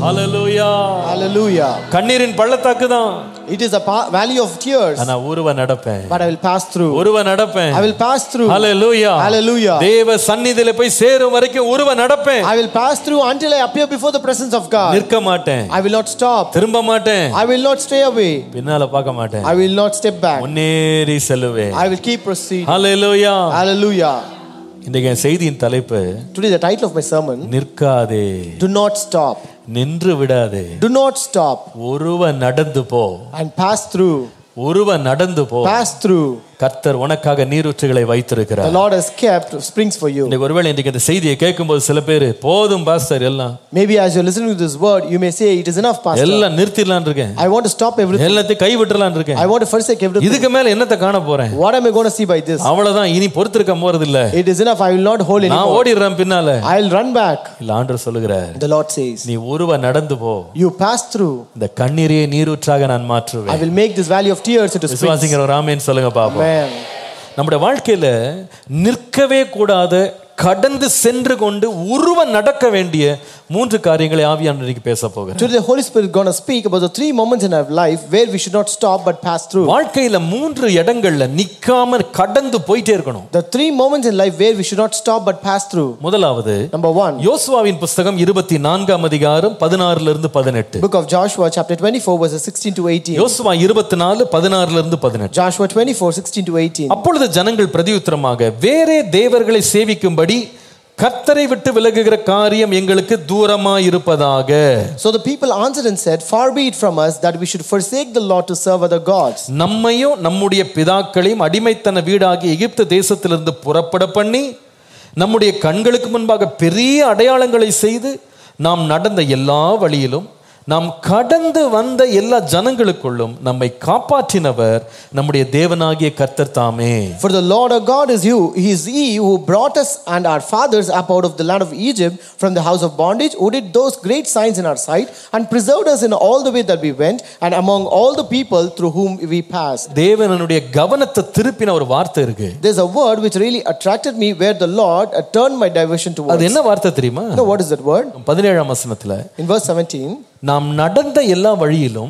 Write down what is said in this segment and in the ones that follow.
ஹalleluya Hallelujah. கண்ணீரின் பள்ளத்தாக்கு தான் It is a pa- valley of tears, ஆனா உருவ நடப்பேன் but I will pass through. உருவ நடப்பேன் I will pass through. Hallelujah Hallelujah. தேவ சந்நிதியில போய் சேரும் வரைக்கும் உருவ நடப்பேன் I will pass through until I appear before the presence of God. நிற்க மாட்டேன் I will not stop. திரும்ப மாட்டேன் I will not stay away. பின்னால பார்க்க மாட்டேன் I will not step back. முன்னேறி செல்லுவேன் I will keep proceeding. Hallelujah Hallelujah. இன்றைக்கு என் செய்தியின் தலைப்பு Today, the title of my sermon நிற்காதே Do not stop. நின்று விடாதே Do not stop ஒருவ நடந்து போ and pass through. ஒருவ நடந்து போ Pass through. கர்த்தர் உனக்காக நீரூற்றுகளை The வைத்திருக்கிறார் Lord has kept springs for you. இன்னைக்கு ஒருவேளை இன்றைக்கு இந்த செய்தியை கேட்கும்போது சில பேர் போதும் பாஸ்டர் எல்லாம் Maybe as you're listening to this word, you may say, It is enough, Pastor. எல்லாம் நிறுத்திடலான் இருக்கேன் I want to stop everything. எல்லாத்தையும் கைவிட்டுறலான் இருக்கேன் I want to forsake everything. இதுக்கு மேல என்னத்தை காண போறேன் What am I going to see by this? அவ்வளவுதான் இனி பொறுத்திருக்க போறது இல்ல It is enough. I will not hold நான் anymore. ஓடிடுறேன் பின்னால I'll run back. இல்ல ஆண்டவர் சொல்லுகிறார் The Lord says, நீ ஒருவ நடந்து போ You pass through. இந்த கண்ணீரையே நீரூற்றாக நான் I மாற்றுவேன் will make this valley of tears into springs. விசுவாசிங்கிற ஒரு ஆமேன்னு சொல்லுங்க பாப்போம் Amen. நம்முடைய வாழ்க்கையில நிற்கவே கூடாத கடந்து சென்று கொண்டு உருவ நடக்க வேண்டிய மூன்று காரியங்களை ஆவியானவர் இன்னைக்கு பேச போகிறேன் Today, the Holy Spirit is going to speak about the three moments in our life where we should not stop but pass through. வாழ்க்கையில மூன்று இடங்கள்ல நிக்காம கடந்து போயிட்டே இருக்கணும் The three moments in life where we should not stop but pass through. முதலாவது Number one, யோசுவாவின் புஸ்தகம் இருபத்தி நான்காம் அதிகாரம் பதினாறுல இருந்து பதினெட்டு book of Joshua, chapter 24, verses 16 to 18. யோசுவா இருபத்தி நாலு பதினாறுல இருந்து பதினெட்டு Joshua 24, 16 to 18. அப்பொழுது ஜனங்கள் பிரதியுத்தரமாக வேறே தேவர்களை சேவிக்கும்படி கர்த்தரை விட்டு விலகுகிற காரியம் எங்களுக்கு தூரமா இருப்பதாக So the people answered and said, Far be it from us that we should forsake the Lord to serve other gods. நம்மையும் நம்முடைய பிதாக்களையும் அடிமைத்தன வீடாகிய எகிப்து தேசத்திலிருந்து புறப்பட பண்ணி நம்முடைய கண்களுக்கு முன்பாக பெரிய அடையாளங்களை செய்து நாம் நடந்த எல்லா வழியிலும் நாம் கடந்து வந்த எல்லா ஜனங்களுக்குள்ளும் நம்மை காப்பாற்றினவர் நம்முடைய தேவனாகிய கர்த்தர் தாமே For the Lord our God is you, He is He who brought us and our fathers up out of the land of Egypt from the house of bondage, who did those great signs in our sight, and preserved us in all the way that we went, and among all the people through whom we passed. தேவனுடைய கவனத்தை திருப்பின ஒரு வார்த்தை இருக்கு There's a word which really attracted me where the Lord uh, turned my diversion towards. அது என்ன வார்த்தை தெரியுமா You know what is that word? பதினேழாம் வசனத்துல In verse 17, நாம் நடந்த எல்லா வழியிலும்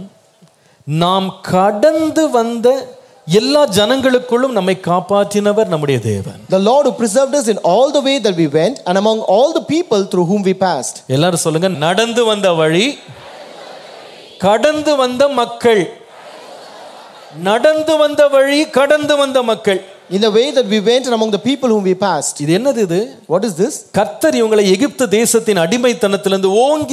நாம் கடந்து வந்த எல்லா ஜனங்களுக்குள்ளும் நம்மை காப்பாற்றினவர் நம்முடைய தேவன் the Lord who preserved us in all the way that we went, and among all the people through whom we passed. எல்லாரும் சொல்லுங்க நடந்து வந்த வழி கடந்து வந்த மக்கள் நடந்து வந்த வழி கடந்து வந்த மக்கள் In the way that we went and among the people whom we passed. இது என்னது இது What is this? கர்த்தர் இவங்களை எகிப்து தேசத்தின் அடிமைத்தனத்திலிருந்து ஓங்கி